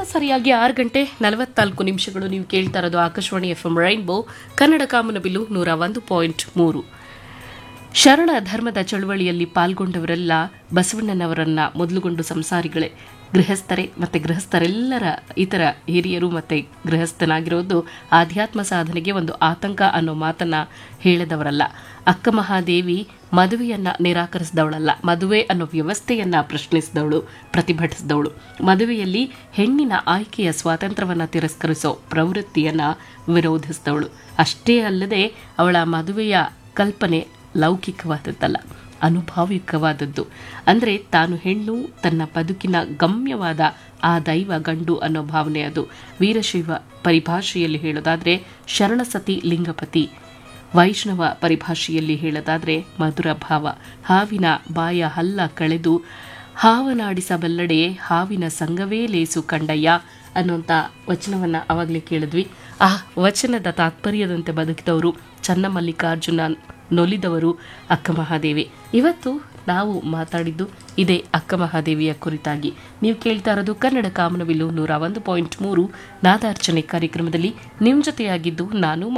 ಸರಿಯಾಗಿ ಆರು ಗಂಟೆ ನಲವತ್ನಾಲ್ಕು ನಿಮಿಷಗಳು ನೀವು ಕೇಳ್ತಾ ಇರೋದು Akashvani F M rainbow Kannada ಕಾಮನಬಿಲ್ಲು ನೂರ ಒಂದು ಪಾಯಿಂಟ್ ಮೂರು ಶರಣ ಧರ್ಮದ ಚಳುವಳಿಯಲ್ಲಿ ಪಾಲ್ಗೊಂಡವರೆಲ್ಲ ಬಸವಣ್ಣನವರನ್ನ ಮೊದಲುಗೊಂಡು ಸಂಸಾರಿಗಳೇ ಗೃಹಸ್ಥರೇ ಮತ್ತೆ ಗೃಹಸ್ಥರೆಲ್ಲರ ಇತರ ಹಿರಿಯರು ಮತ್ತೆ ಗೃಹಸ್ಥನಾಗಿರೋದು ಆಧ್ಯಾತ್ಮ ಸಾಧನೆಗೆ ಒಂದು ಆತಂಕ ಅನ್ನೋ ಮಾತನ್ನ ಹೇಳದವರಲ್ಲ ಅಕ್ಕ ಮಹಾದೇವಿ ಮದುವೆಯನ್ನ ನಿರಾಕರಿಸಿದವಳಲ್ಲ ಮದುವೆ ಅನ್ನೋ ವ್ಯವಸ್ಥೆಯನ್ನ ಪ್ರಶ್ನಿಸಿದವಳು ಪ್ರತಿಭಟಿಸಿದವಳು ಮದುವೆಯಲ್ಲಿ ಹೆಣ್ಣಿನ ಆಯ್ಕೆಯ ಸ್ವಾತಂತ್ರ್ಯವನ್ನ ತಿರಸ್ಕರಿಸೋ ಪ್ರವೃತ್ತಿಯನ್ನ ವಿರೋಧಿಸಿದವಳು ಅಷ್ಟೇ ಅಲ್ಲದೆ ಅವಳ ಮದುವೆಯ ಕಲ್ಪನೆ ಲೌಕಿಕವಾದದ್ದಲ್ಲ ಅನುಭಾವಿಕವಾದದ್ದು ಅಂದರೆ ತಾನು ಹೆಣ್ಣು ತನ್ನ ಬದುಕಿನ ಗಮ್ಯವಾದ ಆ ದೈವ ಗಂಡು ಅನ್ನೋ ಭಾವನೆ ಅದು ವೀರಶೈವ ಪರಿಭಾಷೆಯಲ್ಲಿ ಹೇಳೋದಾದ್ರೆ ಶರಣಸತಿ ಲಿಂಗಪತಿ ವೈಷ್ಣವ ಪರಿಭಾಷೆಯಲ್ಲಿ ಹೇಳೋದಾದ್ರೆ ಮಧುರ ಭಾವ ಹಾವಿನ ಬಾಯ ಹಲ್ಲ ಕಳೆದು ಹಾವನಾಡಿಸಬಲ್ಲಡೆ ಹಾವಿನ ಸಂಗವೇ ಲೇಸು ಕಂಡಯ್ಯ ಅನ್ನುವಂಥ ವಚನವನ್ನ ಅವಾಗಲೇ ಕೇಳಿದ್ವಿ ಆ ವಚನದ ತಾತ್ಪರ್ಯದಂತೆ ಬದುಕಿದವರು ಚನ್ನಮಲ್ಲಿಕಾರ್ಜುನ ನೊಲಿದವರು ಅಕ್ಕ ಮಹಾದೇವಿ ಇವತ್ತು ನಾವು ಮಾತಾಡಿದ್ದು ಇದೇ ಅಕ್ಕ ಮಹಾದೇವಿಯ ಕುರಿತಾಗಿ ನೀವು ಕೇಳ್ತಾ ಇರೋದು ಕನ್ನಡ ಕಾಮನವಿಲ್ಲು ನೂರ ಒಂದು ಪಾಯಿಂಟ್ ಮೂರು ನಾದಾರ್ಚನೆ ಕಾರ್ಯಕ್ರಮದಲ್ಲಿ ನಿಮ್ಮ ಜೊತೆಯಾಗಿದ್ದು ನಾನು